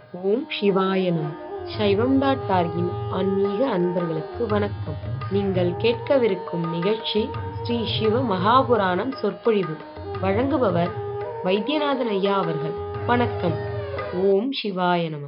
ஓம் சிவாய நம சைவம் டாட் டார்கின் ஆன்மீக அன்பர்களுக்கு வணக்கம் நீங்கள் கேட்கவிருக்கும் நிகழ்ச்சி ஸ்ரீ சிவ மகாபுராணம் சொற்பொழிவு வழங்குபவர் வைத்தியநாதன் ஐயா அவர்கள் வணக்கம் ஓம் சிவாய நம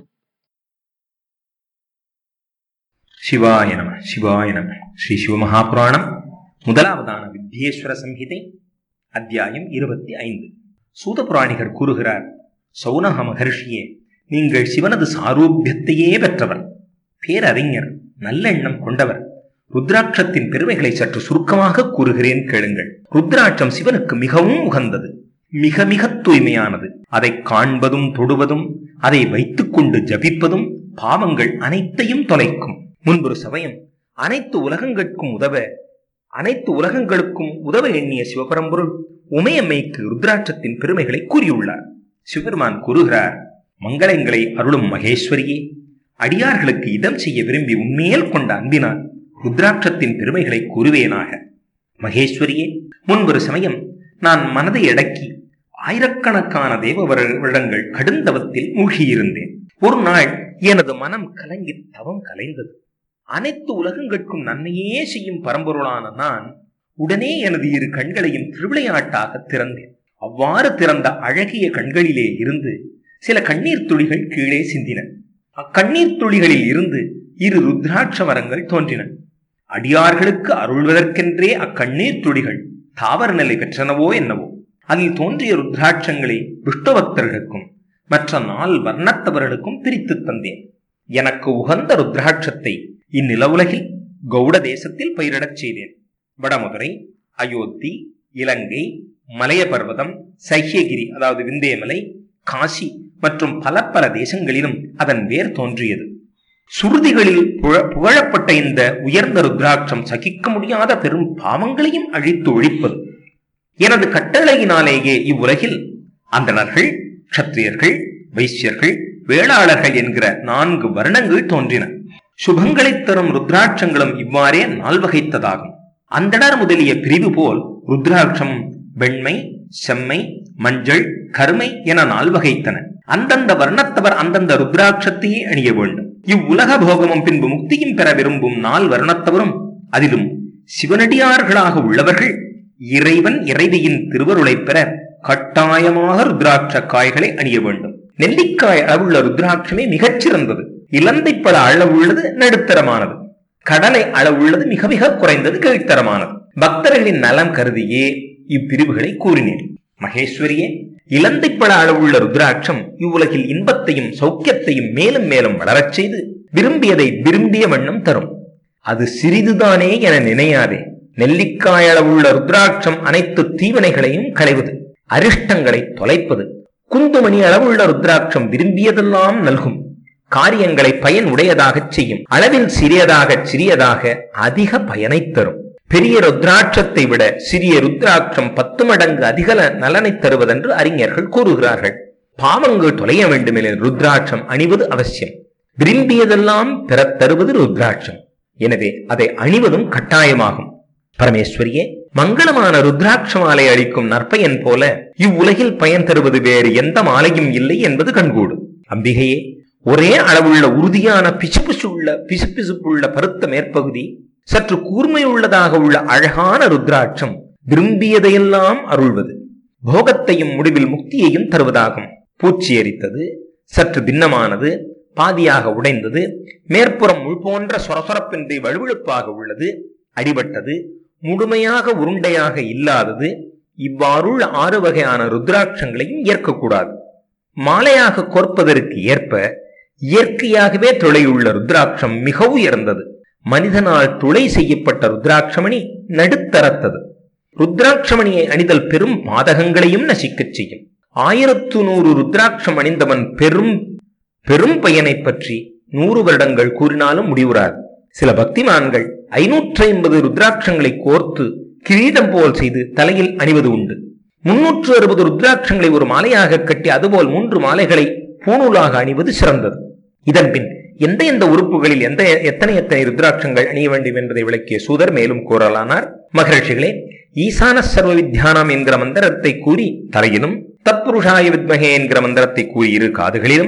சிவாய நம சிவாய நம ஸ்ரீ சிவமகாபுராணம் முதலாவதான வித்யேஸ்வர சம்ஹிதை அத்தியாயம் இருபத்தி ஐந்து சூதபுராணிகர் கூறுகிறார் சௌனக மகர்ஷியே நீங்கள் சிவனது சாரூபியத்தையே பெற்றவர் பேரறிஞர் நல்லெண்ணம் கொண்டவர் ருத்ராட்சத்தின் பெருமைகளை சற்று சுருக்கமாக கூறுகிறேன் கேளுங்கள் ருத்ராட்சம் சிவனுக்கு மிகவும் உகந்தது மிக மிக தூய்மையானது அதை காண்பதும் தொடுவதும் அதை வைத்துக்கொண்டு ஜபிப்பதும் பாவங்கள் அனைத்தையும் தொலைக்கும் முன்பொரு சமயம் அனைத்து உலகங்களுக்கும் உதவ அனைத்து உலகங்களுக்கும் உதவ எண்ணிய சிவபரம்பொருள் உமையம்மைக்கு ருத்ராட்சத்தின் பெருமைகளை கூறியுள்ளார் சிவபெருமான் கூறுகிறார் மங்களங்களை அருளும் மகேஸ்வரியே அடியார்களுக்கு இதம் செய்ய விரும்பி உண்மையில் கொண்ட அன்பினால் ருத்ராட்சத்தின் பெருமைகளை கூறுவேனாக மகேஸ்வரியே முன்பொரு சமயம் நான் மனதை அடக்கி ஆயிரக்கணக்கான தேவ வரு- வருடங்கள் கடுந்தவத்தில் மூழ்கியிருந்தேன் ஒரு நாள் எனது மனம் கலங்கி தவம் கலைந்தது அனைத்து உலகங்களுக்கும் நன்மையே செய்யும் பரம்பொருளான நான் உடனே எனது இரு கண்களையும் திருவிளையாட்டாக திறந்தேன் அவ்வாறு திறந்த அழகிய கண்களிலே இருந்து சில கண்ணீர் துளிகள் கீழே சிந்தின அக்கண்ணீர் துளிகளில் இருந்து இரு ருத்ராட்ச மரங்கள் தோன்றின அடியார்களுக்கு அருள்வதற்கென்றே அக்கண்ணீர் துளிகள் தாவர நிலை பெற்றனவோ என்னவோ அதில் தோன்றிய ருத்ராட்சங்களை விஷ்ணுபக்தர்களுக்கும் மற்ற நால் வர்ணத்தவர்களுக்கும் பிரித்து தந்தேன் எனக்கு உகந்த ருத்ராட்சத்தை இந்நில உலகில் கௌட தேசத்தில் பயிரிடச் செய்தேன் வடமதுரை அயோத்தி இலங்கை மலைய பர்வதம் சஹ்யகிரி அதாவது விந்தேமலை காசி மற்றும் பல பல தேசங்களிலும் அதன் வேர் தோன்றியது சுருதிகளில் புழ- புகழப்பட்ட இந்த உயர்ந்த ருத்ராட்சம் சகிக்க முடியாத பெரும் பாவங்களையும் அழித்து ஒழிப்பது எனது கட்டளையினாலேயே இவ்வுலகில் அந்தணர்கள் க்ஷத்திரியர்கள் வைசியர்கள் வேளாளர்கள் என்கிற நான்கு வர்ணங்கள் தோன்றின சுபங்களைத் தரும் ருத்ராட்சங்களும் இவ்வாறே நால்வகைத்ததாகும் அந்தணர் முதலிய பிரிவு போல் ருத்ராட்சம் வெண்மை செம்மை மஞ்சள் கருமை என நால்வகைத்தன அந்தந்த வர்ணத்தவர் அந்தந்த ருத்ராட்சத்தையே அணிய வேண்டும் இவ்வுலக போகமும் பின்பு முக்தியும் பெற விரும்பும் நால் வர்ணத்தவரும் அதிலும் சிவனடியார்களாக உள்ளவர்கள் இறைவன் இறைவியின் திருவருளைப் பெற கட்டாயமாக ருத்ராட்ச காய்களை அணிய வேண்டும் நெல்லிக்காய் அளவுள்ள ருத்ராட்சமே மிகச் சிறந்தது இலந்தைப்பழ அளவுள்ளது நடுத்தரமானது கடலை அளவுள்ளது மிக மிக குறைந்தது கீழ்த்தரமானது பக்தர்களின் நலம் கருதியே இப்பிரிவுகளை கூறினேன் மகேஸ்வரியே இலந்தைப்பழ அளவுள்ள ருத்ராட்சம் இவ்வுலகில் இன்பத்தையும் சௌக்கியத்தையும் மேலும் மேலும் வளரச் செய்து விரும்பியதை விரும்பிய வண்ணம் தரும் அது சிறிதுதானே என நினையாதே நெல்லிக்காய் அளவுள்ள ருத்ராட்சம் அனைத்து தீவினைகளையும் களைவது அரிஷ்டங்களை தொலைப்பது குந்துமணி அளவுள்ள ருத்ராட்சம் விரும்பியதெல்லாம் நல்கும் காரியங்களை பயன் உடையதாகச் செய்யும் அளவில் சிறியதாகச் சிறியதாக அதிக பயனைத் தரும் பெரிய ருத்ராட்சத்தை விட சிறிய ருத்ராட்சம் பத்து மடங்கு அதிக நலனை தருவதென்று அறிஞர்கள் கூறுகிறார்கள் பாவங்கள் தொலைய வேண்டுமெனில் ருத்ராட்சம் அணிவது அவசியம் விரும்பியதெல்லாம் பெறத் தருவது ருத்ராட்சம் எனவே அதை அணிவதும் கட்டாயமாகும் பரமேஸ்வரியே மங்களமான ருத்ராட்ச மாலை அளிக்கும் நற்பயன் போல இவ்வுலகில் பயன் தருவது வேறு எந்த மாலையும் இல்லை என்பது கண்கூடு அம்பிகையே ஒரே அளவுள்ள உறுதியான பிசுபிசுள்ள பிசுபிசுப்புள்ள பருத்த மேற்பகுதி சற்று கூர்மையுள்ளதாக உள்ள அழகான ருத்ராட்சம் விரும்பியதையெல்லாம் அருள்வது போகத்தையும் முடிவில் முக்தியையும் தருவதாகும் பூச்சி எரித்தது சற்று பின்னமானது பாதியாக உடைந்தது மேற்புறம் முள் போன்ற சொரசொரப்பின்றி வழுவழுப்பாக உள்ளது அடிபட்டது முழுமையாக உருண்டையாக இல்லாதது இவ்வாறுள்ள ஆறு வகையான ருத்ராட்சங்களையும் ஏற்கக்கூடாது மாலையாக கோர்ப்பதற்கு ஏற்ப இயற்கையாகவே துளையுள்ள ருத்ராட்சம் மிக உயர்ந்தது மனிதனால் துளை செய்யப்பட்ட ருத்ராட்சமணி நடுத்தரத்தது ருத்ராட்சமணியை அணிதல் பெரும் பாதகங்களையும் நசிக்கச் செய்யும் ஆயிரத்து நூறு ருத்ராட்சம் அணிந்தவன் பெரும் பெரும் பயனை பற்றி நூறு வருடங்கள் கூறினாலும் முடிவுறாது சில பக்திமான்கள் ஐநூற்றி ஐம்பது ருத்ராட்சங்களை கோர்த்து கிரீடம் போல் செய்து தலையில் அணிவது உண்டு முன்னூற்று அறுபது ருத்ராட்சங்களை ஒரு மாலையாக கட்டி அதுபோல் மூன்று மாலைகளை பூணூலாக அணிவது சிறந்தது இதன்பின் எந்த எந்த உறுப்புகளில் எந்த எத்தனை எத்தனை ருத்ராட்சங்கள் அணிய வேண்டும் என்பதை விளக்கிய சூதர் மேலும் கூறலானார் மகர்ஷிகளே ஈசான சர்வ வித்யானம் என்கிற மந்திரத்தை கூறி தலையிலும் தத்புருஷாய வித்மகே என்கிற மந்திரத்தை கூறி இரு காதுகளிலும்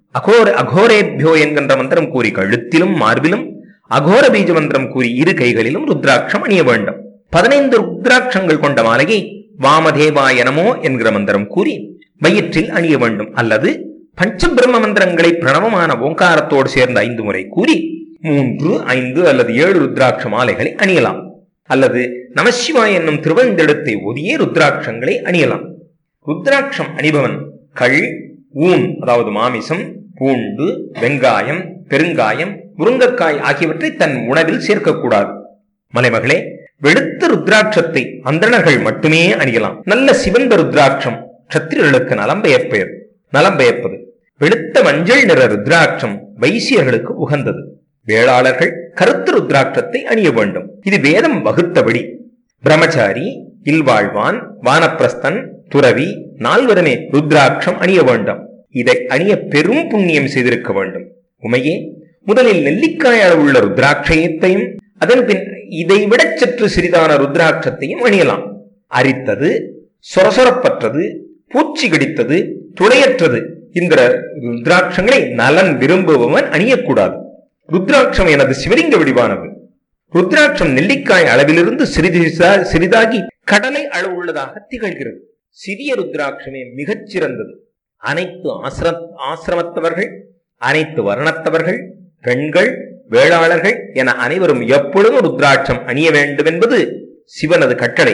அகோர அகோரேபியோ என்கின்ற மந்திரம் கூறி கழுத்திலும் மார்பிலும் அகோர பீஜ மந்திரம் கூறி இரு கைகளிலும் ருத்ராட்சம் அணிய வேண்டும் பதினைந்து ருத்ராட்சங்கள் கொண்ட மாலையை வாமதேவாய நமோ என்கிற மந்திரம் கூறி வயிற்றில் அணிய வேண்டும் அல்லது பஞ்சபிரம்ம மந்திரங்களை பிரணவமான ஓங்காரத்தோடு சேர்ந்த ஐந்து முறை கூறி மூன்று ஐந்து அல்லது ஏழு ருத்ராட்ச மாலைகளை அணியலாம் அல்லது நமசிவாய் என்னும் திருவந்தெடுத்தை ஒதியே ருத்ராட்சங்களை அணியலாம் ருத்ராட்சம் அணிபவன் கள் ஊன் அதாவது மாமிசம் பூண்டு வெங்காயம் பெருங்காயம் முருங்கைக்காய் ஆகியவற்றை தன் உணவில் சேர்க்கக்கூடாது மலைமகளே வெளுத்த ருத்ராட்சத்தை அந்தணர்கள் மட்டுமே அணியலாம் நல்ல சிவந்த ருத்ராட்சம் சத்திரியர்களுக்கு நலம் பெயர்ப்பெயர் நலம் பெயர்ப்பது வெளுத்த மஞ்சள் நிற ருத்ராட்சம் வைசியர்களுக்கு உகந்தது வேளாளர்கள் கருத்து ருத்ராட்சத்தை அணிய வேண்டும் இது வேதம் வகுத்தபடி பிரம்மச்சாரி இல்வாழ்வான் வானப்பிரஸ்தன் துறவி நால்வருமே ருத்ராட்சம் அணிய வேண்டும் இதை அணிய பெரும் புண்ணியம் செய்திருக்க வேண்டும் உமையே முதலில் நெல்லிக்காய் அளவுள்ள ருத்ராட்சயத்தையும் அதன் பின் இதை விட சற்று சிறிதான ருத்ராட்சத்தையும் அணியலாம் அரித்தது சொரசொரப்பற்றது பூச்சி கடித்தது துளையற்றது இந்த ருத்ராட்சங்களை நலன் விரும்புபவன் அணியக்கூடாது ருத்ராட்சம் எனது சிவலிங்க வடிவானது ருத்ராட்சம் நெல்லிக்காய் அளவிலிருந்து சிறிது சிறிதாகி கடலை அளவுள்ளதாக திகழ்கிறது சிறிய ருத்ராட்சமே மிகச் சிறந்தது அனைத்து ஆசிர ஆசிரமத்தவர்கள் அனைத்து வர்ணத்தவர்கள் பெண்கள் வேளாளர்கள் என அனைவரும் எப்பொழுதும் ருத்ராட்சம் அணிய வேண்டும் என்பது சிவனது கட்டளை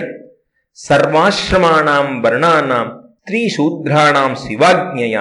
சர்வாசிரமானாம் வர்ணானாம் ஸ்திரீ சூத்ராணாம் சிவாக்ஞயா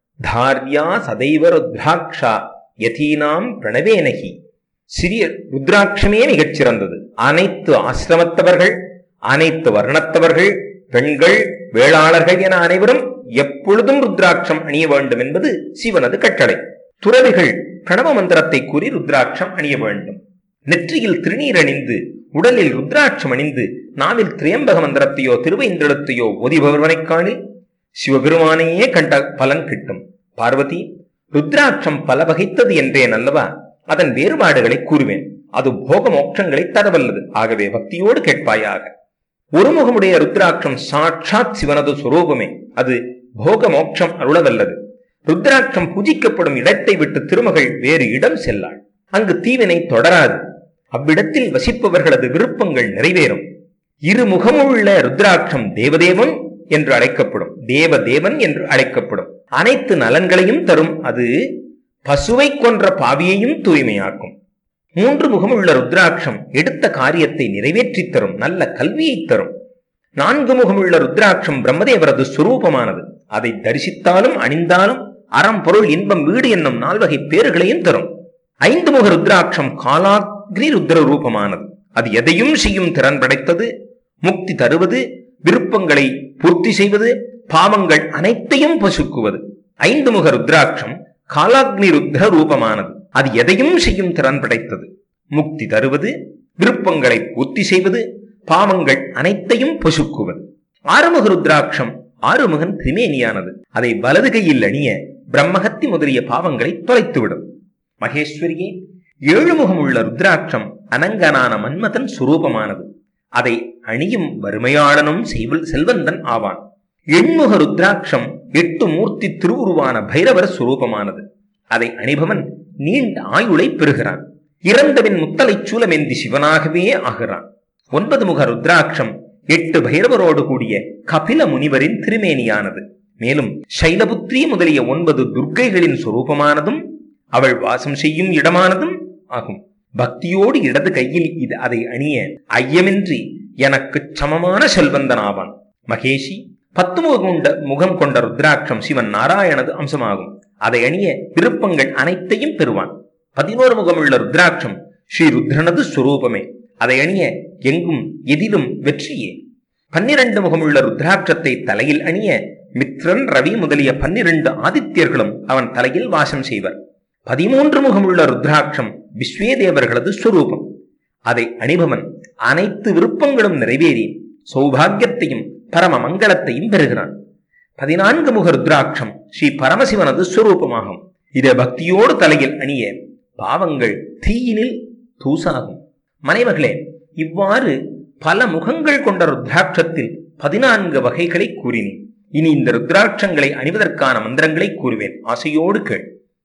தார்யா சதைவ ருத்ராட்சா யதீனாம் பிரணவேனகி சிறிய ருத்ராட்சமே மிகச் சிறந்தது அனைத்து ஆசிரமத்தவர்கள் அனைத்து வர்ணத்தவர்கள் பெண்கள் வேளாளர்கள் என அனைவரும் எப்பொழுதும் ருத்ராட்சம் அணிய வேண்டும் என்பது சிவனது கட்டளை துறவிகள் பிரணவ மந்திரத்தை கூறி ருத்ராட்சம் அணிய வேண்டும் நெற்றியில் திருநீர் அணிந்து உடலில் ருத்ராட்சம் அணிந்து நாவில் திரியம்பக மந்திரத்தையோ திருவைந்தெழுத்தையோ ஒதிபவர்வனைக் காணில் சிவபெருமானையே கண்ட பலன் கிட்டும் பார்வதி ருத்ராட்சம் பல வகைத்தது என்றேன் அல்லவா அதன் வேறுபாடுகளை கூறுவேன் அது போக மோட்சங்களை தரவல்லது ஆகவே பக்தியோடு கேட்பாயாக ஒருமுகமுடைய ருத்ராட்சம் சாட்சாத் சிவனது சுரூபமே அது போக மோட்சம் அருளவல்லது ருத்ராட்சம் பூஜிக்கப்படும் இடத்தை விட்டு திருமகள் வேறு இடம் செல்லாள் அங்கு தீவினை தொடராது அவ்விடத்தில் வசிப்பவர்களது விருப்பங்கள் நிறைவேறும் இருமுகமுள்ள ருத்ராட்சம் தேவதேவன் என்று அழைக்கப்படும் தேவதேவன் என்று அழைக்கப்படும் அனைத்து நலன்களையும் தரும் அது பசுவை கொன்ற பாவியையும் தூய்மையாக்கும் மூன்று முகமுள்ள ருத்ராட்சம் எடுத்த காரியத்தை நிறைவேற்றித் தரும் நல்ல கல்வியை தரும் நான்கு முகமுள்ள ருத்ராட்சம் பிரம்மதேவரது சுரூபமானது அதை தரிசித்தாலும் அணிந்தாலும் அறம் பொருள் இன்பம் வீடு என்னும் நால்வகை பேர்களையும் தரும் ஐந்து முக ருத்ராட்சம் காலாக்னி ருத்ர ரூபமானது அது எதையும் செய்யும் திறன் படைத்தது முக்தி தருவது விருப்பங்களை பூர்த்தி செய்வது பாவங்கள் அனைத்தையும் பசுக்குவது ஐந்து முக ருத்ராட்சம் காலாக்னி ருத்ர ரூபமானது அது எதையும் செய்யும் திறன் படைத்தது முக்தி தருவது விருப்பங்களை பூர்த்தி செய்வது பாவங்கள் அனைத்தையும் பொசுக்குவது ஆறுமுக ருத்ராட்சம் ஆறுமுகன் திரிமேனியானது அதை வலது கையில் அணிய பிரம்மகத்தி முதலிய பாவங்களை தொலைத்துவிடும் மகேஸ்வரியே ஏழுமுகம் உள்ள ருத்ராட்சம் அனங்கனான மன்மதன் சுரூபமானது அதை அணியும் வறுமையாளனும் செய்வல் செல்வந்தன் ஆவான் எண்முக ருத்ராட்சம் எட்டு மூர்த்தி திருவுருவான பைரவர் சுரூபமானது அதை அணிபவன் நீண்ட ஆயுளை பெறுகிறான் இறந்தவின் முத்தலை சூலமேந்தி சிவனாகவே ஆகிறான் ஒன்பது முக ருத்ராட்சம் எட்டு பைரவரோடு கூடிய கபில முனிவரின் திருமேனியானது மேலும் சைலபுத்ரி முதலிய ஒன்பது துர்க்கைகளின் சுரூபமானதும் அவள் வாசம் செய்யும் இடமானதும் ஆகும் பக்தியோடு இடது கையில் இது அதை அணிய ஐயமின்றி எனக்கு சமமான செல்வந்தனாவான் மகேஷி பத்து முகம் கொண்ட முகம் கொண்ட ருத்ராட்சம் சிவன் நாராயணது அம்சமாகும் அதை அணிய விருப்பங்கள் அனைத்தையும் பெறுவான் பதினோரு முகமுள்ள ருத்ராட்சம் ஸ்ரீ ருத்ரனது சுரூபமே அதை அணிய எங்கும் எதிலும் வெற்றியே பன்னிரண்டு முகமுள்ள ருத்ராட்சத்தை தலையில் அணிய மித்ரன் ரவி முதலிய பன்னிரண்டு ஆதித்யர்களும் அவன் தலையில் வாசம் செய்வர் பதிமூன்று முகமுள்ள ருத்ராட்சம் விஸ்வேதேவர்களது சுரூபம் அதை அணிபவன் அனைத்து விருப்பங்களும் நிறைவேறி சௌபாகியத்தையும் பரம மங்களத்தையும் பெறுகிறான் பதினான்கு முக ருத்ராட்சம் ஸ்ரீ பரமசிவனது சுரூபமாகும் இதை பக்தியோடு தலையில் அணிய பாவங்கள் தீயினில் தூசாகும் மனைமகளே இவ்வாறு பல முகங்கள் கொண்ட ருத்ராட்சத்தில் பதினான்கு வகைகளை கூறினேன் இனி இந்த ருத்ராட்சங்களை அணிவதற்கான மந்திரங்களை கூறுவேன் ஆசையோடு கேள்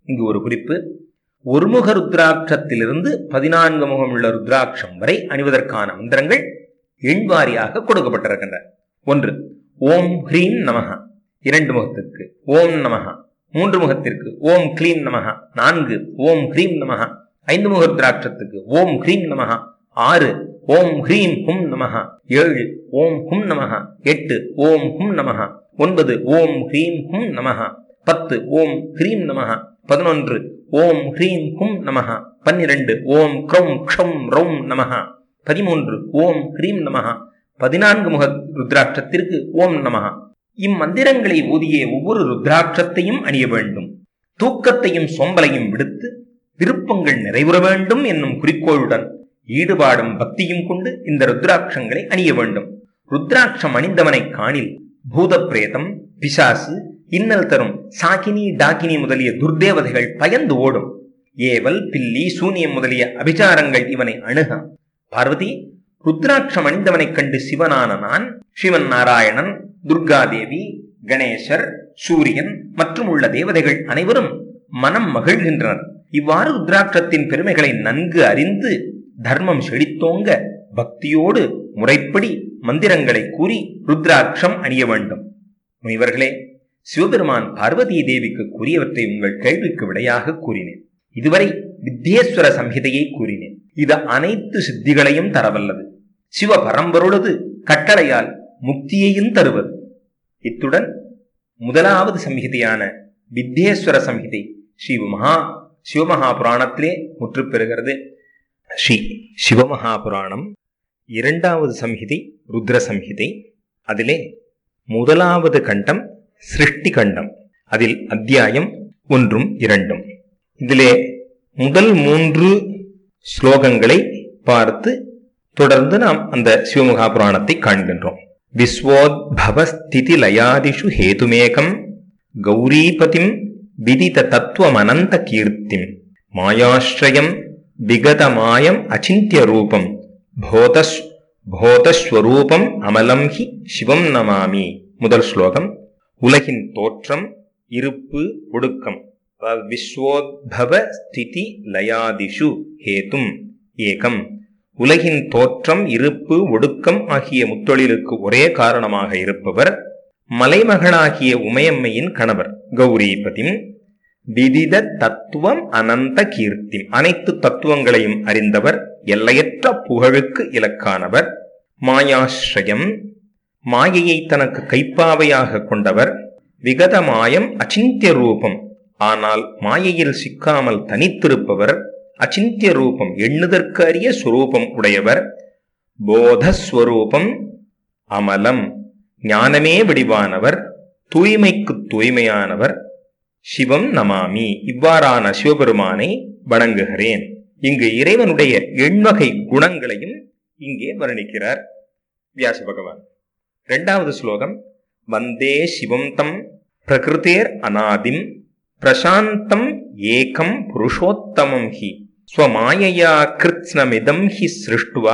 இங்கு ஒரு குறிப்பு ஒருமுக ருத்ராட்சத்திலிருந்து பதினான்கு முகமுள்ள ருத்ராட்சம் வரை அணிவதற்கான மந்திரங்கள் எண்வாரியாக கொடுக்கப்பட்டிருக்கின்றன ஒன்று ஓம் ஹ்ரீம் நமஹ இரண்டு முகத்திற்கு ஓம் நமஹ மூன்று முகத்திற்கு ஓம் க்ளீம் நமஹ நான்கு ஓம் ஹ்ரீம் நமஹ ஐந்து முக ருத்ராட்சத்துக்கு ஓம் ஹ்ரீம் நமஹ ஆறு ஓம் ஹ்ரீம் ஹும் நமஹ ஏழு ஓம் ஹும் நமஹ எட்டு ஓம் ஹும் நமஹ ஒன்பது ஓம் ஹ்ரீம் ஹும் நமஹ பத்து ஓம் ஹ்ரீம் நமஹ பதினொன்று ஓம் ஹ்ரீம் ஹும் நமஹ பன்னிரண்டு ஓம் க்ரௌம் க்ஷம் ரௌம் நமஹ பதிமூன்று ஓம் ஹ்ரீம் நமஹ பதினான்கு முக ருத்ராட்சத்திற்கு ஓம் நமஹ இம்மந்திரங்களை ஊதிய ஒவ்வொரு ருத்ராட்சத்தையும் அணிய வேண்டும் தூக்கத்தையும் சோம்பலையும் விடுத்து விருப்பங்கள் நிறைவுற வேண்டும் என்னும் குறிக்கோளுடன் ஈடுபாடும் பக்தியும் கொண்டு இந்த ருத்ராட்சங்களை அணிய வேண்டும் ருத்ராட்சம் அணிந்தவனை காணில் பூத பிரேதம் பிசாசு இன்னல் தரும் சாகினி டாகினி முதலிய துர்தேவதைகள் பயந்து ஓடும் ஏவல் பில்லி சூனியம் முதலிய அபிச்சாரங்கள் இவனை அணுக பார்வதி ருத்ராட்சம் அணிந்தவனைக் கண்டு சிவனான நான் சிவன் நாராயணன் துர்காதேவி கணேசர் சூரியன் மற்றும் உள்ள தேவதைகள் அனைவரும் மனம் மகிழ்கின்றனர் இவ்வாறு ருத்ராட்சத்தின் பெருமைகளை நன்கு அறிந்து தர்மம் செழித்தோங்க பக்தியோடு முறைப்படி மந்திரங்களை கூறி ருத்ராட்சம் அணிய வேண்டும் முனிவர்களே சிவபெருமான் பார்வதி தேவிக்கு கூறியவற்றை உங்கள் கேள்விக்கு விடையாக கூறினேன் இதுவரை வித்யேஸ்வர சம்ஹிதையை கூறினேன் இது அனைத்து சித்திகளையும் தரவல்லது சிவ பரம்பொருளது கட்டளையால் முக்தியையும் தருவது இத்துடன் முதலாவது சம்ஹிதையான வித்யேஸ்வர சம்ஹிதை ஸ்ரீ மகா சிவமகா புராணத்திலே முற்றுப்பெறுகிறது ஸ்ரீ சிவமகா புராணம் இரண்டாவது சம்ஹிதை ருத்ர சம்ஹிதை அதிலே முதலாவது கண்டம் சிருஷ்டி கண்டம் அதில் அத்தியாயம் ஒன்றும் இரண்டும் இதிலே முதல் மூன்று ஸ்லோகங்களை பார்த்து தொடர்ந்து நாம் அந்த சிவமுகா புராணத்தை காண்கின்றோம் விஸ்வோத்பவஸ்திதி லயாதிஷு ஹேதுமேகம் கௌரீபதிம் விதித தத்துவமனந்த கீர்த்திம் மாயாஸ்ரயம் விகதமாயம் அச்சிந்திய ரூபம் போதஸ் போதஸ்வரூபம் அமலம் ஹி சிவம் நமாமி முதல் ஸ்லோகம் உலகின் தோற்றம் இருப்பு ஒடுக்கம் அதாவது விஸ்வோத்பவ ஸ்திதி லயாதிஷு ஹேதும் ஏகம் உலகின் தோற்றம் இருப்பு ஒடுக்கம் ஆகிய முத்தொழிலுக்கு ஒரே காரணமாக இருப்பவர் மலைமகளாகிய உமையம்மையின் கணவர் கௌரிபதிம் விதித தத்துவம் அனந்த கீர்த்தி அனைத்து தத்துவங்களையும் அறிந்தவர் எல்லையற்ற புகழுக்கு இலக்கானவர் மாயாஸ்ரயம் மாயையை தனக்கு கைப்பாவையாக கொண்டவர் விகத மாயம் அச்சிந்திய ரூபம் ஆனால் மாயையில் சிக்காமல் தனித்திருப்பவர் அச்சிந்திய ரூபம் எண்ணுதற்கு அரிய சுரூபம் உடையவர் போதஸ்வரூபம் அமலம் ஞானமே வடிவானவர் தூய்மைக்கு தூய்மையானவர் சிவம் நமாமி இவ்வாறான சிவபெருமானை வணங்குகிறேன் இங்கு இறைவனுடைய எண்வகை குணங்களையும் இங்கே வர்ணிக்கிறார் வியாச பகவான் இரண்டாவது ஸ்லோகம் வந்தே சிவம் தம் பிரகிருதேர் அநாதிம் பிரசாந்தம் ஏகம் புருஷோத்தமம் ஹி ஸ்வமாயையா கிருத்ஸ்னமிதம் ஹி சிருஷ்டுவா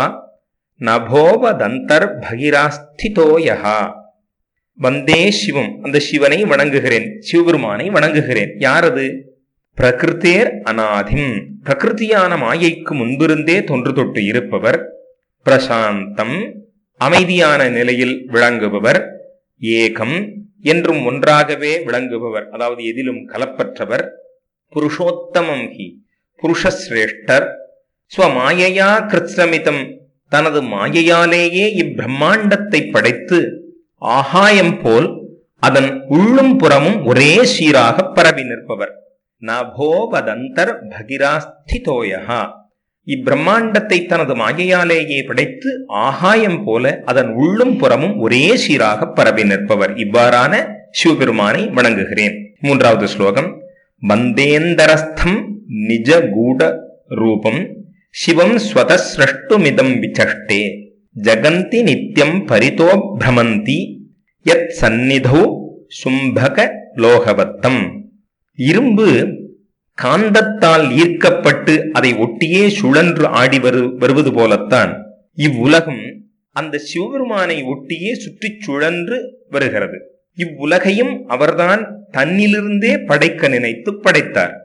நபோவதந்தர் பகிராஸ்திதோயஹா வந்தே சிவம் அந்த சிவனை வணங்குகிறேன் சிவபெருமானை வணங்குகிறேன் யாரது பிரகிருத்தேர் அநாதிம் பிரகிருதியான மாயைக்கு முன்பிருந்தே தொன்று தொட்டு இருப்பவர் பிரசாந்தம் அமைதியான நிலையில் விளங்குபவர் ஏகம் என்றும் ஒன்றாகவே விளங்குபவர் அதாவது எதிலும் கலப்பற்றவர் புருஷோத்தமம் ஹி புருஷஸ்ரேஷ்டர் ஸ்வமாயையா கிருத்ரமிதம் தனது மாயையாலேயே இப்பிரம்மாண்டத்தை படைத்து ஆகாயம் போல் அதன் உள்ளும் புறமும் ஒரே சீராக பரவி நிற்பவர் நபோவதந்தர் பகிராஸ்திதோயா இப்பிரம்மாண்டத்தை தனது மாயையாலேயே படைத்து ஆகாயம் போல அதன் உள்ளும் புறமும் ஒரே சீராக பரவி நிற்பவர் இவ்வாறான சிவபெருமானை வணங்குகிறேன் மூன்றாவது ஸ்லோகம் வந்தேந்தரஸ்தம் நிஜ கூட ரூபம் சிவம் ஸ்வதஸ்ரஷ்டுமிதம் விசஷ்டே ஜகந்தி நித்யம் பரிதோ பிரமந்தி யத் சந்நிதௌ சும்பக லோகவத்தம் இரும்பு காந்தத்தால் ஈர்க்கப்பட்டு அதை ஒட்டியே சுழன்று ஆடி வரு வருவது போலத்தான் இவ்வுலகம் அந்த சிவபெருமானை ஒட்டியே சுற்றிச் சுழன்று வருகிறது இவ்வுலகையும் அவர்தான் தன்னிலிருந்தே படைக்க நினைத்து படைத்தார்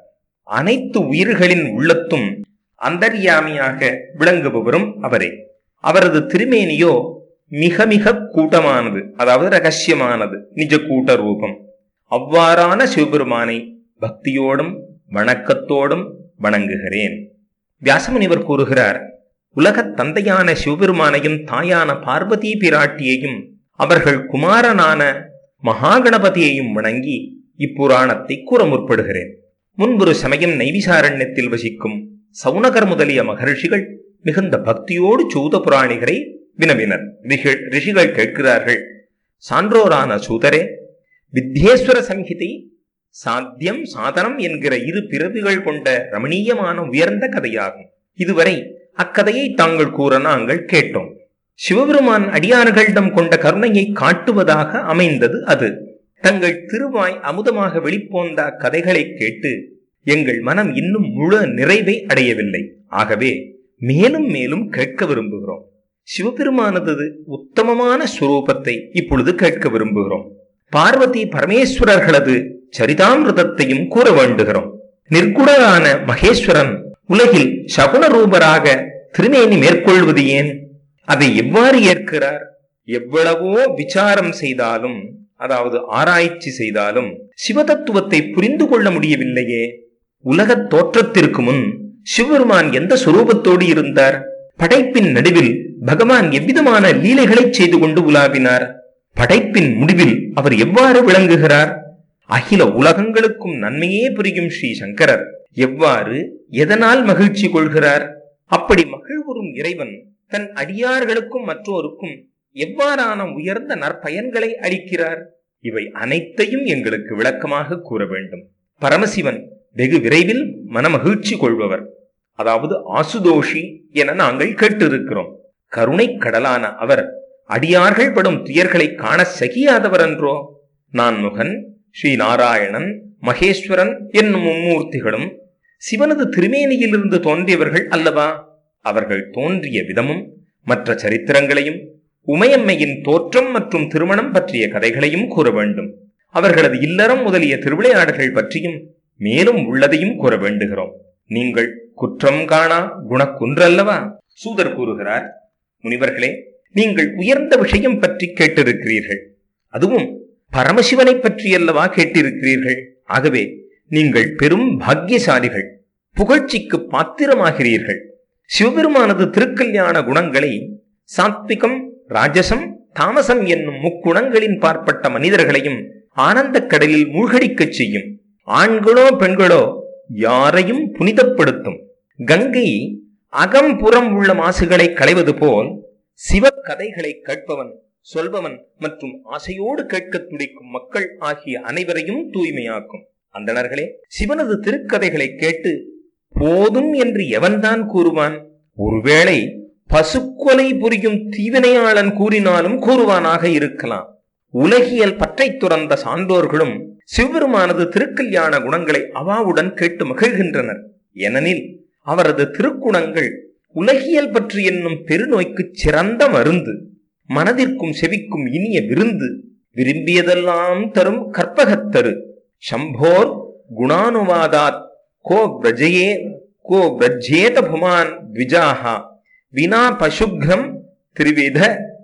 அனைத்து உயிர்களின் உள்ளத்தும் அந்தர்யாமியாக விளங்குபவரும் அவரே அவரது திருமேனியோ மிக மிக கூட்டமானது அதாவது ரகசியமானது நிஜ கூட்ட ரூபம் அவ்வாறான சிவபெருமானை பக்தியோடும் வணக்கத்தோடும் வணங்குகிறேன் வியாசமுனிவர் கூறுகிறார் உலகத் தந்தையான சிவபெருமானையும் தாயான பார்வதி பிராட்டியையும் அவர்கள் குமாரனான மகாகணபதியையும் வணங்கி இப்புராணத்தை கூற முற்படுகிறேன் முன்பொரு சமயம் நைவிசாரண்யத்தில் வசிக்கும் சவுனகர் முதலிய மகர்ஷிகள் மிகுந்த பக்தியோடு சூத புராணிகரை வினவினர் ரிஷிகள் ரிஷிகள் கேட்கிறார்கள் சான்றோரான சூதரே வித்யேஸ்வர சம்ஹிதை சாத்தியம் சாதனம் என்கிற இரு பிறவிகள் கொண்ட ரமணீயமான உயர்ந்த கதையாகும் இதுவரை அக்கதையை தாங்கள் கூற நாங்கள் கேட்டோம் சிவபெருமான் அடியார்களிடம் கொண்ட கருணையை காட்டுவதாக அமைந்தது அது தங்கள் திருவாய் அமுதமாக வெளிப்போந்த அக்கதைகளை கேட்டு எங்கள் மனம் இன்னும் முழு நிறைவை அடையவில்லை ஆகவே மேலும் மேலும் கேட்க விரும்புகிறோம் சிவபெருமானது உத்தமமான சுரூபத்தை இப்பொழுது கேட்க விரும்புகிறோம் பார்வதி பரமேஸ்வரர்களது சரிதாமிரதத்தையும் கூற வேண்டுகிறோம் நிர்குணரான மகேஸ்வரன் உலகில் சகுன ரூபராக திருமேனி மேற்கொள்வது ஏன் அதை எவ்வாறு ஏற்கிறார் எவ்வளவோ விசாரம் செய்தாலும் அதாவது ஆராய்ச்சி செய்தாலும் சிவதத்துவத்தை புரிந்து கொள்ள முடியவில்லையே உலகத் தோற்றத்திற்கு முன் சிவபெருமான் எந்த சுரூபத்தோடு இருந்தார் படைப்பின் நடுவில் பகவான் எவ்விதமான லீலைகளை செய்து கொண்டு உலாவினார் படைப்பின் முடிவில் அவர் எவ்வாறு விளங்குகிறார் அகில உலகங்களுக்கும் நன்மையே புரியும் ஸ்ரீ சங்கரர் எவ்வாறு எதனால் மகிழ்ச்சி கொள்கிறார் அப்படி மகிழ்வுறும் இறைவன் தன் அடியார்களுக்கும் மற்றோருக்கும் எவ்வாறான உயர்ந்த நற்பயன்களை அளிக்கிறார் இவை அனைத்தையும் எங்களுக்கு விளக்கமாக கூற வேண்டும் பரமசிவன் வெகு விரைவில் மனமகிழ்ச்சி கொள்பவர் அதாவது ஆசுதோஷி என நாங்கள் கேட்டிருக்கிறோம் கருணை கடலான அவர் அடியார்கள் படும் துயர்களை காண சகியாதவர் என்றோ நான் முகன் ஸ்ரீ நாராயணன் மகேஸ்வரன் என்னும் மும்மூர்த்திகளும் சிவனது திருமேனியிலிருந்து தோன்றியவர்கள் அல்லவா அவர்கள் தோன்றிய விதமும் மற்ற சரித்திரங்களையும் உமையம்மையின் தோற்றம் மற்றும் திருமணம் பற்றிய கதைகளையும் கூற வேண்டும் அவர்களது இல்லறம் முதலிய திருவிளையாடல்கள் பற்றியும் மேலும் உள்ளதையும் கூற வேண்டுகிறோம் நீங்கள் குற்றம் காணா குணக்குன்றல்லவா சூதர் கூறுகிறார் முனிவர்களே நீங்கள் உயர்ந்த விஷயம் பற்றி கேட்டிருக்கிறீர்கள் அதுவும் பரமசிவனை பற்றியல்லவா கேட்டிருக்கிறீர்கள் ஆகவே நீங்கள் பெரும் பாக்கியசாலிகள் புகழ்ச்சிக்கு பாத்திரமாகிறீர்கள் சிவபெருமானது திருக்கல்யாண குணங்களை சாத்விகம் ராஜசம் தாமசம் என்னும் முக்குணங்களின் பார்ப்பட்ட மனிதர்களையும் ஆனந்த கடலில் மூழ்கடிக்கச் செய்யும் ஆண்களோ பெண்களோ யாரையும் புனிதப்படுத்தும் கங்கை அகம் புறம் உள்ள மாசுகளை களைவது போல் சிவக்கதைகளை கேட்பவன் சொல்பவன் மற்றும் ஆசையோடு கேட்க துடிக்கும் மக்கள் ஆகிய அனைவரையும் தூய்மையாக்கும் அந்தணர்களே சிவனது திருக்கதைகளை கேட்டு போதும் என்று எவன்தான் கூறுவான் ஒருவேளை பசுக்கொலை புரியும் தீவினையாளன் கூறினாலும் கூறுவானாக இருக்கலாம் உலகியல் பற்றை துறந்த சான்றோர்களும் சிவபெருமானது திருக்கல்யாண குணங்களை அவாவுடன் கேட்டு மகிழ்கின்றனர் ஏனெனில் அவரது திருக்குணங்கள் உலகியல் பற்றி என்னும் பெருநோய்க்கு சிறந்த மருந்து மனதிற்கும் செவிக்கும் இனிய விருந்து விரும்பியதெல்லாம் தரும் கற்பகத்தரு சம்போர் குணானுவாதாத் கோ பிரஜயே கோ பிரஜேத புமான் த்விஜாஹா வினா பசுக்ரம் திரிவித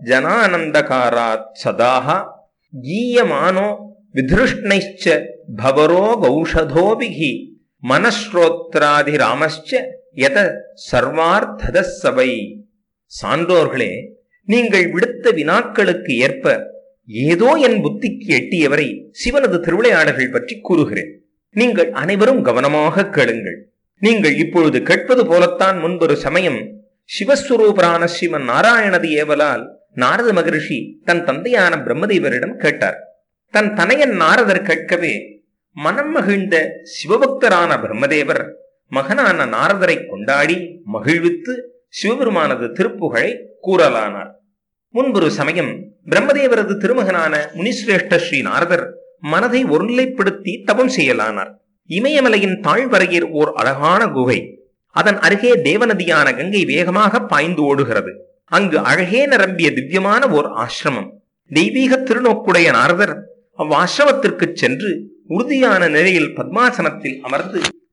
ஜனானந்தகாராத் சதாஹ கீயமானோ விதிருஷ்ணைச்ச பவரோ கௌஷதோபிகி மனஸ்ரோத்ராதிராமஸ்ச எத சர்வார்த்தத சபை சான்றோர்களே நீங்கள் விடுத்த வினாக்களுக்கு ஏற்ப ஏதோ என் புத்திக்கு எட்டியவரை சிவனது திருவிளையாடல்கள் பற்றி கூறுகிறேன் நீங்கள் அனைவரும் கவனமாக கேளுங்கள் நீங்கள் இப்பொழுது கேட்பது போலத்தான் முன்பொரு சமயம் சிவஸ்வரூபரான சிவன் நாராயணது ஏவலால் நாரத மகரிஷி தன் தந்தையான பிரம்மதேவரிடம் கேட்டார் தன் தனையன் நாரதர் கேட்கவே மனம் மகிழ்ந்த சிவபக்தரான பிரம்மதேவர் மகனான நாரதரை கொண்டாடி மகிழ்வித்து சிவபெருமானது திருப்புகழை கூறலானார் முன்பொரு சமயம் பிரம்மதேவரது திருமகனான முனிசிரேஷ்ட ஸ்ரீ நாரதர் மனதை ஒருநிலைப்படுத்தி தபம் செய்யலானார் இமயமலையின் தாழ்வரையில் ஓர் அழகான குகை அதன் அருகே தேவநதியான கங்கை வேகமாக பாய்ந்து ஓடுகிறது அங்கு அழகே நிரம்பிய திவ்யமான ஓர் ஆசிரமம் தெய்வீக திருநோக்குடைய நாரதர் அவ்வாசிரமத்திற்கு சென்று உறுதியான நிலையில் பத்மாசனத்தில் அமர்ந்து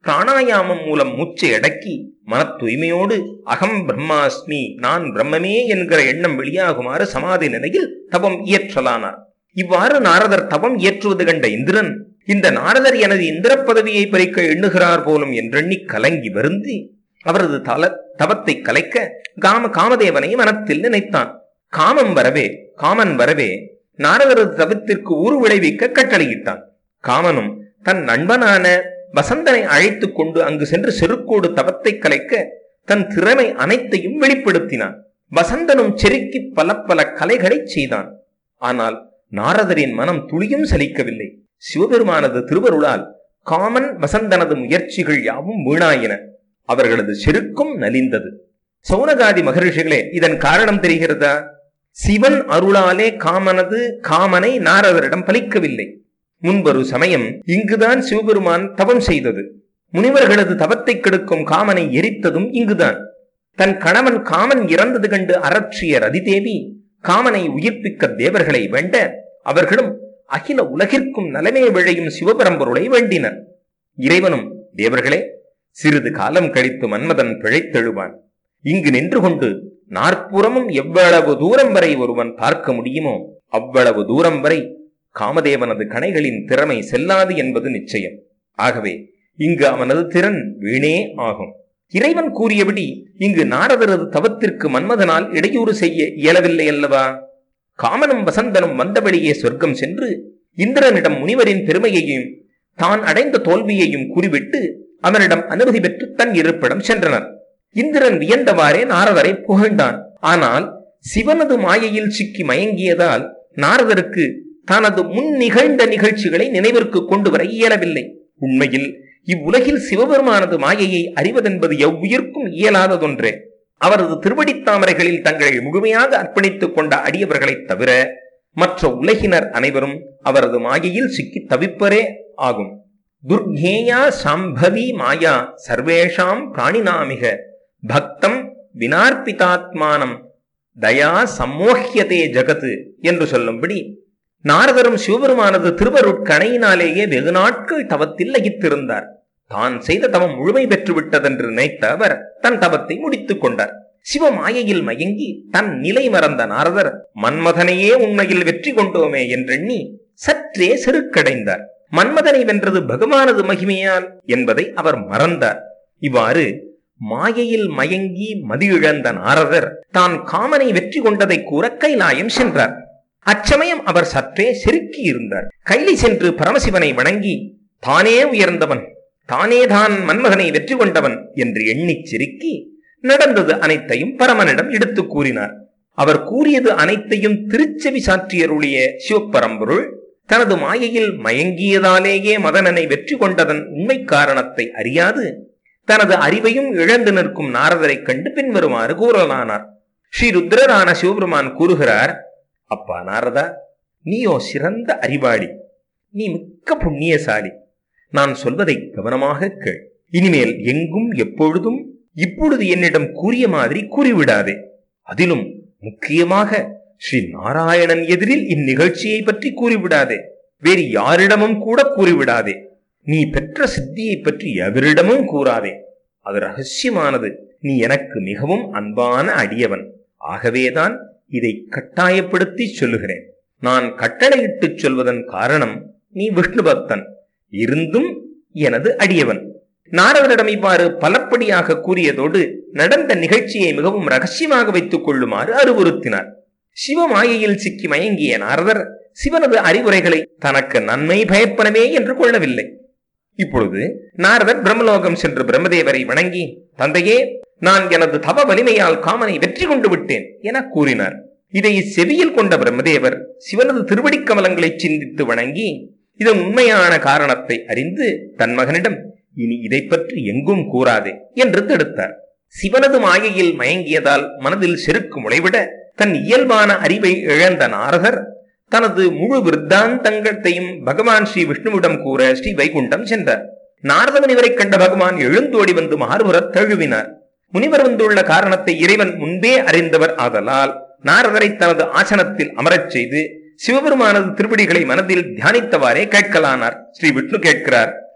பிராணாயாமம் மூலம் மூச்சை அடக்கி மன தூய்மையோடு அகம் பிரம்மாஸ்மி நான் பிரம்மமே என்கிற எண்ணம் வெளியாகுமாறு சமாதி நிலையில் தவம் இயற்றலானார் இவ்வாறு நாரதர் தவம் இயற்றுவது கண்ட இந்திரன் இந்த நாரதர் எனது இந்திர பதவியை பறிக்க எண்ணுகிறார் போலும் என்றெண்ணி கலங்கி வருந்தி அவரது தல தவத்தை கலைக்க காம காமதேவனை மனத்தில் நினைத்தான் காமம் வரவே காமன் வரவே நாரதரது தவத்திற்கு ஊறு விளைவிக்க கட்டளையிட்டான் காமனும் தன் நண்பனான வசந்தனை அழைத்துக் கொண்டு அங்கு சென்று செருக்கோடு தவத்தை கலைக்க தன் திறமை அனைத்தையும் வெளிப்படுத்தினான் வசந்தனும் செருக்கி பல பல கலைகளை செய்தான் ஆனால் நாரதரின் மனம் துளியும் சலிக்கவில்லை சிவபெருமானது திருவருளால் காமன் வசந்தனது முயற்சிகள் யாவும் வீணாயின அவர்களது செருக்கும் நலிந்தது சௌனகாதி மகரிஷிகளே இதன் காரணம் தெரிகிறதா சிவன் அருளாலே காமனது காமனை நாரதரிடம் பலிக்கவில்லை முன்பொரு சமயம் இங்குதான் சிவபெருமான் தவம் செய்தது முனிவர்களது தவத்தை கெடுக்கும் காமனை எரித்ததும் இங்குதான் தன் கணவன் காமன் இறந்தது கண்டு அரற்றிய ரதிதேவி காமனை உயிர்ப்பிக்க தேவர்களை வேண்ட அவர்களும் அகில உலகிற்கும் நலமே விழையும் சிவபரம்பொருளை வேண்டினர் இறைவனும் தேவர்களே சிறிது காலம் கழித்து மன்மதன் பிழைத்தெழுவான் இங்கு நின்று கொண்டு நாற்புறமும் எவ்வளவு தூரம் வரை ஒருவன் பார்க்க முடியுமோ அவ்வளவு தூரம் வரை காமதேவனது கணைகளின் திறமை செல்லாது என்பது நிச்சயம் ஆகவே இங்கு அவனது திறன் வீணே ஆகும் இறைவன் கூறியபடி இங்கு நாரதரது தவத்திற்கு மன்மதனால் இடையூறு செய்ய இயலவில்லை அல்லவா காமனும் வசந்தனும் வந்தபடியே சொர்க்கம் சென்று இந்திரனிடம் முனிவரின் பெருமையையும் தான் அடைந்த தோல்வியையும் கூறிவிட்டு அவனிடம் அனுமதி பெற்று தன் இருப்பிடம் சென்றனர் இந்திரன் வியந்தவாறே நாரதரை புகழ்ந்தான் ஆனால் சிவனது மாயையில் சிக்கி மயங்கியதால் நாரதருக்கு தனது முன் நிகழ்ந்த நிகழ்ச்சிகளை நினைவிற்கு கொண்டு வர இயலவில்லை உண்மையில் இவ்வுலகில் சிவபெருமானது மாயையை அறிவதென்பது எவ்வுயிர்க்கும் இயலாததொன்றே அவரது திருவடித்தாமரைகளில் தங்களை முழுமையாக அர்ப்பணித்துக் கொண்ட அடியவர்களைத் தவிர மற்ற உலகினர் அனைவரும் அவரது மாயையில் சிக்கி தவிப்பரே ஆகும் துர்கேயா சாம்பவி மாயா சர்வேஷாம் பிராணினாமிக பக்தம் வினார்பிதாத்மானம் தயா சம்மோஹியதே ஜகத்து என்று சொல்லும்படி நாரதரும் சிவபெருமானது திருவருட்கணையினாலேயே வெகு நாட்கள் தவத்தில் லகித்திருந்தார் தான் செய்த தவம் முழுமை பெற்று விட்டதென்று நினைத்த அவர் தன் தவத்தை முடித்துக் கொண்டார் சிவமாயையில் மயங்கி தன் நிலை மறந்த நாரதர் மன்மதனையே உண்மையில் வெற்றி கொண்டோமே என்றெண்ணி சற்றே செருக்கடைந்தார் மன்மதனை வென்றது பகவானது மகிமையால் என்பதை அவர் மறந்தார் இவ்வாறு மாயையில் மயங்கி மதி இழந்த நாரதர் தான் காமனை வெற்றி கொண்டதை கூற கைலாயம் சென்றார் அச்சமயம் அவர் சற்றே செருக்கி இருந்தார் கைலி சென்று பரமசிவனை வணங்கி தானே உயர்ந்தவன் தானே தான் மன்மகனை வெற்றி கொண்டவன் என்று எண்ணிச் சிரிக்கி நடந்தது அனைத்தையும் பரமனிடம் எடுத்து கூறினார் அவர் கூறியது அனைத்தையும் திருச்செவி சாற்றியருளிய சிவப்பரம்பொருள் தனது மாயையில் மயங்கியதாலேயே மதனனை வெற்றி கொண்டதன் உண்மை காரணத்தை அறியாது தனது அறிவையும் இழந்து நிற்கும் நாரதரைக் கண்டு பின்வருமாறு கூறலானார் ஸ்ரீ ருத்ரரான சிவபெருமான் கூறுகிறார் அப்பா நாரதா நீயோ சிறந்த அறிவாளி நீ மிக்க புண்ணியசாலி நான் சொல்வதை கவனமாக கேள் இனிமேல் எங்கும் எப்பொழுதும் இப்பொழுது என்னிடம் கூறிய மாதிரி கூறிவிடாதே அதிலும் முக்கியமாக ஸ்ரீ நாராயணன் எதிரில் இந்நிகழ்ச்சியை பற்றி கூறிவிடாதே வேறு யாரிடமும் கூட கூறிவிடாதே நீ பெற்ற சித்தியை பற்றி எவரிடமும் கூறாதே அது ரகசியமானது நீ எனக்கு மிகவும் அன்பான அடியவன் ஆகவேதான் இதை கட்டாயப்படுத்தி சொல்லுகிறேன் நான் கட்டளையிட்டு சொல்வதன் காரணம் நீ விஷ்ணு பக்தன் இருந்தும் எனது அடியவன் நாரதரிடம் இவ்வாறு பலப்படியாக கூறியதோடு நடந்த நிகழ்ச்சியை மிகவும் ரகசியமாக வைத்துக் கொள்ளுமாறு அறிவுறுத்தினார் சிவமாயையில் சிக்கி மயங்கிய நாரதர் சிவனது அறிவுரைகளை தனக்கு நன்மை பயப்பனவே என்று கொள்ளவில்லை இப்பொழுது நாரதர் பிரம்மலோகம் சென்று பிரம்மதேவரை வணங்கி தந்தையே நான் எனது தவ வலிமையால் காமனை வெற்றி கொண்டு விட்டேன் என கூறினார் இதை செவியில் கொண்ட பிரம்மதேவர் சிவனது திருவடிக் கமலங்களை சிந்தித்து வணங்கி இதன் உண்மையான காரணத்தை அறிந்து தன் மகனிடம் இனி இதை பற்றி எங்கும் கூறாதே என்று தடுத்தார் சிவனது மாயையில் மயங்கியதால் மனதில் செருக்கு முளைவிட தன் இயல்பான அறிவை இழந்த நாரதர் தனது முழு விருத்தாந்தங்கத்தையும் பகவான் ஸ்ரீ விஷ்ணுவிடம் கூற ஸ்ரீ வைகுண்டம் சென்றார் நாரத முனிவரை கண்ட பகவான் எழுந்தோடி வந்து மாறுபுறத் தழுவினார் முனிவர் வந்துள்ள காரணத்தை இறைவன் முன்பே அறிந்தவர் ஆதலால் நாரதரை தனது ஆசனத்தில் அமரச் செய்து சிவபெருமானது திருவடிகளை மனதில் தியானித்தவாறே கேட்கலானார் ஸ்ரீ விஷ்ணு கேட்கிறார்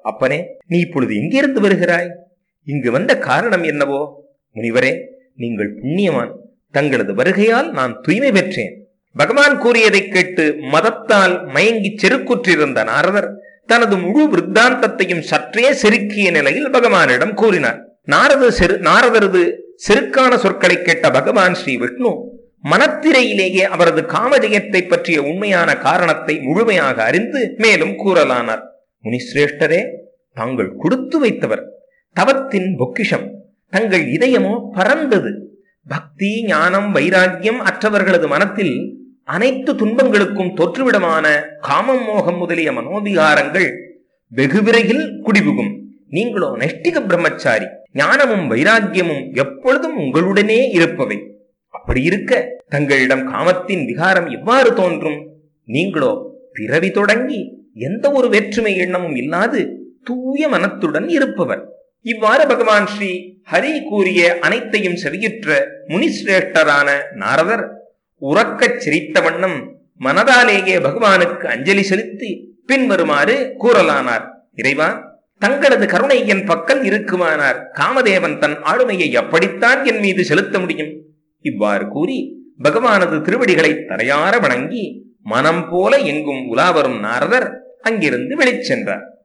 அப்பனே நீ இப்பொழுது எங்கிருந்து வருகிறாய் இங்கு வந்த காரணம் என்னவோ முனிவரே நீங்கள் புண்ணியவான் தங்களது வருகையால் நான் தூய்மை பெற்றேன் பகவான் கூறியதைக் கேட்டு மதத்தால் மயங்கி செருக்குற்றிருந்த நாரதர் தனது முழு விருத்தாந்தத்தையும் சற்றே செருக்கிய நிலையில் பகவானிடம் கூறினார் நாரத செரு நாரதரது செருக்கான சொற்களை கேட்ட பகவான் ஸ்ரீ விஷ்ணு மனத்திரையிலேயே அவரது காமஜெயத்தை பற்றிய உண்மையான காரணத்தை முழுமையாக அறிந்து மேலும் கூறலானார் முனிசிரேஷ்டரே தாங்கள் கொடுத்து வைத்தவர் தவத்தின் பொக்கிஷம் தங்கள் இதயமோ பறந்தது பக்தி ஞானம் வைராக்கியம் அற்றவர்களது மனத்தில் அனைத்து துன்பங்களுக்கும் தொற்றுவிடமான காமம் மோகம் முதலிய மனோவிகாரங்கள் வெகு விரைவில் குடிபுகும் நீங்களோ நைஷ்டிக பிரம்மச்சாரி ஞானமும் வைராக்கியமும் எப்பொழுதும் உங்களுடனே இருப்பவை அப்படி இருக்க தங்களிடம் காமத்தின் விகாரம் எவ்வாறு தோன்றும் நீங்களோ பிறவி தொடங்கி எந்த ஒரு வேற்றுமை எண்ணமும் இல்லாது தூய மனத்துடன் இருப்பவர் இவ்வாறு பகவான் ஸ்ரீ ஹரி கூறிய அனைத்தையும் செவியுற்ற முனிசிரேஷ்டரான நாரதர் உறக்கச் சிரித்த வண்ணம் மனதாலேயே பகவானுக்கு அஞ்சலி செலுத்தி பின்வருமாறு கூறலானார் இறைவா தங்களது கருணை என் பக்கம் இருக்குமானார் காமதேவன் தன் ஆளுமையை எப்படித்தான் என் மீது செலுத்த முடியும் இவ்வாறு கூறி பகவானது திருவடிகளை தரையார வணங்கி மனம் போல எங்கும் உலாவரும் நாரதர் அங்கிருந்து வெளிச்சென்றார்